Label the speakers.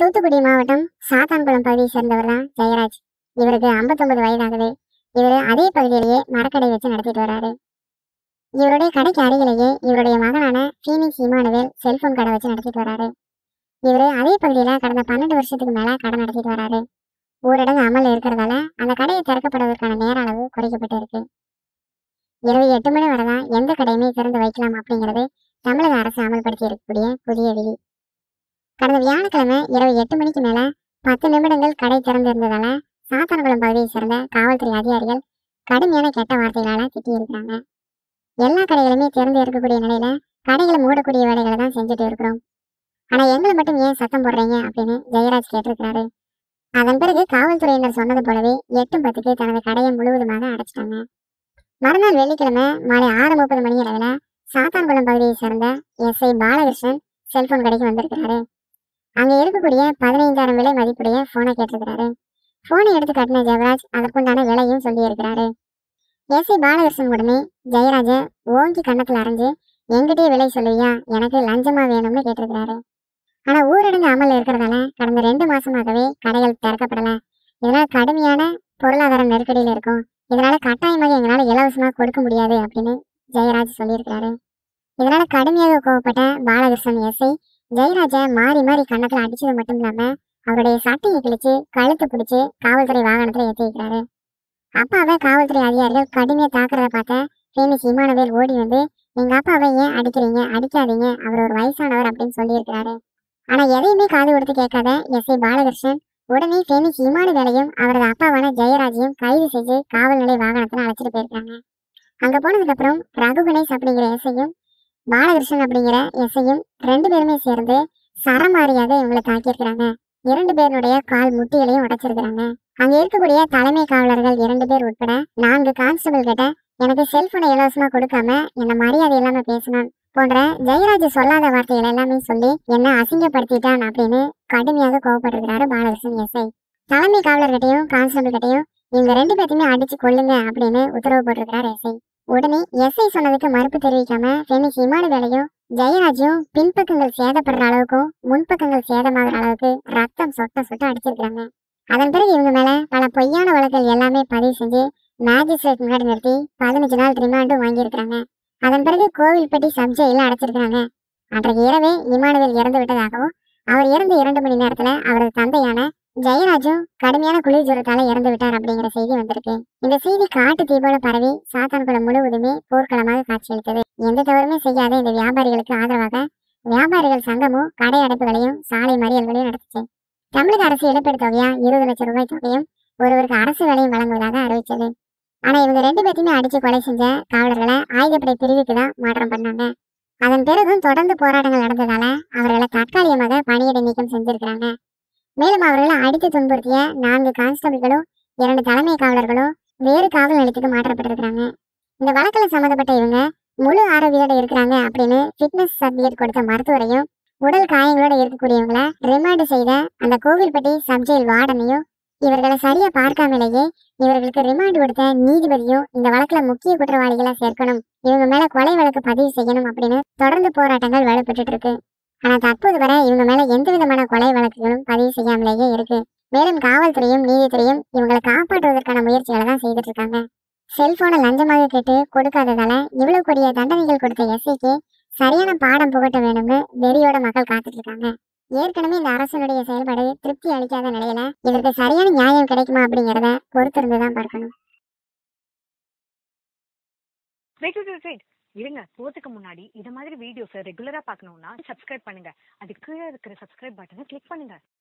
Speaker 1: தூத்துக்குடி மாவட்டம் சாத்தான்குளம் பகுதியை சேர்ந்தவர் தான் ஜெயராஜ் இவருக்கு 59 வயதாகுது இவர் அதே பகுதியிலேயே மரக்கடை வச்சு நடத்திட்டு வராரு இவருடைய கடைக்கு அருகிலேயே இவருடைய மகனான ஃபீனிக்ஸ் இமானுவேல் செல்போன் கடை வச்சு நடத்திட்டு வராரு இவர் அதே பகுதியில கடந்த பன்னெண்டு வருஷத்துக்கு மேல கடை நடத்திட்டு வராரு ஊரடங்கு அமல் இருக்கிறதால அந்த கடையை திறக்கப்படுவதற்கான நேர அளவு குறைக்கப்பட்டு இருக்கு இரவு எட்டு மணி வரை தான் எந்த கடையுமே திறந்து வைக்கலாம் அப்படிங்கிறது தமிழக அரசு அமல்படுத்தி இருக்கக்கூடிய புதிய விதி கடந்த வியாழக்கிழமை இரவு எட்டு மணிக்கு மேல பத்து நிமிடங்கள் கடை திறந்து இருந்ததால சாத்தான்குளம் பகுதியை சேர்ந்த காவல்துறை அதிகாரிகள் கடுமையான கெட்ட வார்த்தைகளால திட்டியிருக்கிறாங்க எல்லா கடைகளுமே திறந்து இருக்கக்கூடிய நிலையில கடைகளை மூடக்கூடிய வேலைகளை தான் செஞ்சுட்டு இருக்கிறோம் ஆனா எங்களை மட்டும் ஏன் சத்தம் போடுறீங்க அப்படின்னு ஜெயராஜ் கேட்டிருக்கிறாரு அதன் பிறகு காவல்துறையினர் சொன்னது போலவே எட்டு பத்துக்கு தனது கடையை முழுவதுமாக அடைச்சிட்டாங்க மறுநாள் வெள்ளிக்கிழமை மாலை ஆறு முப்பது மணி அளவில் சாத்தான்குளம் பகுதியை சேர்ந்த எஸ்ஐ பாலகிருஷ்ணன் செல்போன் கடைக்கு வந்திருக்கிறாரு அங்க இருக்கக்கூடிய பதினைந்தாயிரம் விலை மதிப்புடைய போனை கேட்டிருக்கிறாரு போனை எடுத்து காட்டின ஜெயராஜ் அதற்குண்டான விலையும் சொல்லி இருக்கிறாரு எஸ்ஐ பாலகிருஷ்ணன் உடனே ஜெயராஜ ஓங்கி கன்னத்துல அரைஞ்சு எங்கிட்டே விலை சொல்லுவியா எனக்கு லஞ்சமா வேணும்னு கேட்டிருக்கிறாரு ஆனா ஊரடங்கு அமல் இருக்கிறதால கடந்த ரெண்டு மாசமாகவே கடைகள் திறக்கப்படல இதனால கடுமையான பொருளாதார நெருக்கடியில இருக்கும் இதனால கட்டாயமாக எங்களால இலவசமா கொடுக்க முடியாது அப்படின்னு ஜெயராஜ் சொல்லியிருக்கிறாரு இதனால கடுமையாக கோவப்பட்ட பாலகிருஷ்ணன் எஸ்ஐ ஜெயராஜ மாறி மாறி கன்னத்துல அடிச்சது மட்டும் இல்லாம அவருடைய சட்டையை கிழிச்சு கழுத்து பிடிச்சு காவல்துறை வாகனத்துல ஏற்றி வைக்கிறாரு அப்பாவை காவல்துறை அதிகாரிகள் கடுமையா தாக்குறத பார்த்த ஃபேமஸ் இமானுவேல் ஓடி வந்து எங்க அப்பாவை ஏன் அடிக்கிறீங்க அடிக்காதீங்க அவர் ஒரு வயசானவர் அப்படின்னு சொல்லியிருக்கிறாரு ஆனா எதையுமே காது கொடுத்து கேட்காத எஸ் ஐ பாலகிருஷ்ணன் உடனே ஃபேமஸ் இமானுவேலையும் அவரது அப்பாவான ஜெயராஜையும் கைது செஞ்சு காவல் நிலை வாகனத்துல அழைச்சிட்டு போயிருக்காங்க அங்க போனதுக்கு அப்புறம் ரகு கணேஷ் அப்படிங்கிற எஸ்ஐயும் பாலகிருஷ்ணன் அப்படிங்கிற எஸ்ஐயும் ரெண்டு பேருமே சேர்ந்து சரமாரியாக இவங்களை தாக்கியிருக்கிறாங்க இரண்டு பேருடைய கால் முட்டிகளையும் உடைச்சிருக்கிறாங்க அங்க இருக்கக்கூடிய தலைமை காவலர்கள் இரண்டு பேர் உட்பட நான்கு கான்ஸ்டபிள் கிட்ட எனக்கு செல்போனை இலவசமா கொடுக்காம என்ன மரியாதை இல்லாம பேசினான் போன்ற ஜெயராஜ் சொல்லாத வார்த்தைகள் எல்லாமே சொல்லி என்ன அசிங்கப்படுத்திட்டான் அப்படின்னு கடுமையாக கோவப்பட்டிருக்கிறாரு பாலகிருஷ்ணன் எஸ்ஐ தலைமை காவலர்கிட்டையும் கான்ஸ்டபிள் கிட்டையும் இவங்க ரெண்டு பேர்த்தையுமே அடிச்சு கொல்லுங்க அப்படின்னு உத்தரவு போட்டிருக்கிறார் எஸ்ஐ உடனே எஸ்ஐ சொன்னதுக்கு மறுப்பு தெரிவிக்காம ஃபெமிஸ் இமானுவேலையும் ஜெயராஜும் பின்பக்கங்கள் சேதப்படுற அளவுக்கும் முன்பக்கங்கள் சேதமாகிற அளவுக்கு ரத்தம் சொட்ட சொட்ட அடிச்சிருக்காங்க அதன் பிறகு இவங்க மேல பல பொய்யான வழக்குகள் எல்லாமே பதிவு செஞ்சு மேஜிஸ்ட்ரேட் முன்னாடி நிறுத்தி பதினஞ்சு நாள் ரிமாண்டும் வாங்கியிருக்கிறாங்க அதன் பிறகு கோவில்பட்டி சப் ஜெயில அடைச்சிருக்காங்க அன்றைக்கு இரவே இமானுவேல் இறந்து விட்டதாகவும் அவர் இறந்த இரண்டு மணி நேரத்துல அவரது தந்தையான ஜெயராஜும் கடுமையான குளிர் ஜுரத்தால இறந்து விட்டார் அப்படிங்கிற செய்தி வந்திருக்கு இந்த செய்தி காட்டு தீ போல பரவி சாத்தான்குளம் முழுவதுமே போர்க்களமாக காட்சியளித்தது எந்த தவறுமே செய்யாத இந்த வியாபாரிகளுக்கு ஆதரவாக வியாபாரிகள் சங்கமும் கடை அடைப்புகளையும் சாலை மறியல்களையும் நடத்துச்சு தமிழக அரசு இழப்பீடு தொகையா இருபது லட்சம் ரூபாய் தொகையும் ஒருவருக்கு அரசு வேலையும் வழங்குவதாக அறிவிச்சது ஆனா இவங்க ரெண்டு பேர்த்தையுமே அடிச்சு கொலை செஞ்ச காவலர்களை ஆயுதப்படை பிரிவுக்கு தான் மாற்றம் பண்ணாங்க அதன் பிறகும் தொடர்ந்து போராட்டங்கள் நடந்ததால அவர்களை தற்காலிகமாக பணியிடை நீக்கம் செஞ்சிருக்கிறாங்க மேலும் அவர்களை அடித்து துன்புறுத்திய நான்கு கான்ஸ்டபிள்களும் இரண்டு தலைமை காவலர்களும் வேறு காவல் நிலையத்துக்கு மாற்றப்பட்டிருக்கிறாங்க இந்த வழக்கில் சம்மந்தப்பட்ட இவங்க முழு ஆரோக்கியத்தோட இருக்கிறாங்க அப்படின்னு ஃபிட்னஸ் சர்டிபிகேட் கொடுத்த மருத்துவரையும் உடல் காயங்களோட இருக்கக்கூடியவங்கள ரிமாண்ட் செய்த அந்த கோவில்பட்டி சப்ஜெயில் வார்டனையும் இவர்களை சரியா பார்க்காமலேயே இவர்களுக்கு ரிமாண்ட் கொடுத்த நீதிபதியும் இந்த வழக்குல முக்கிய குற்றவாளிகளை சேர்க்கணும் இவங்க மேல கொலை வழக்கு பதிவு செய்யணும் அப்படின்னு தொடர்ந்து போராட்டங்கள் வலுப்பட்டு இருக்கு ஆனா தற்போது வரை இவங்க மேல எந்த விதமான கொலை வழக்குகளும் பதிவு செய்யாமலேயே இருக்கு மேலும் காவல்துறையும் நீதித்துறையும் இவங்களை காப்பாற்றுவதற்கான முயற்சிகளை தான் செய்துட்டு இருக்காங்க செல்போனை லஞ்சமாக கேட்டு கொடுக்காததால இவ்வளவு கொடிய தண்டனைகள் கொடுத்த எஸ்ஐக்கு சரியான பாடம் புகட்ட வேணும்னு வெறியோட மக்கள் காத்துட்டு இருக்காங்க ஏற்கனவே இந்த அரசனுடைய செயல்பாடு திருப்தி அளிக்காத நிலையில இதற்கு சரியான நியாயம் கிடைக்குமா அப்படிங்கறத பொறுத்திருந்து தான் பார்க்கணும்
Speaker 2: வெயிட் வெயிட் வெயிட் வெயிட் இருங்க போறதுக்கு முன்னாடி இத மாதிரி வீடியோஸை ரெகுலரா பார்க்கணும்னா சப்ஸ்கிரைப் பண்ணுங்க அது கீழே இருக்கிற சப்ஸ்கிரைப் பட்டனை கிளிக் பண்ணுங்க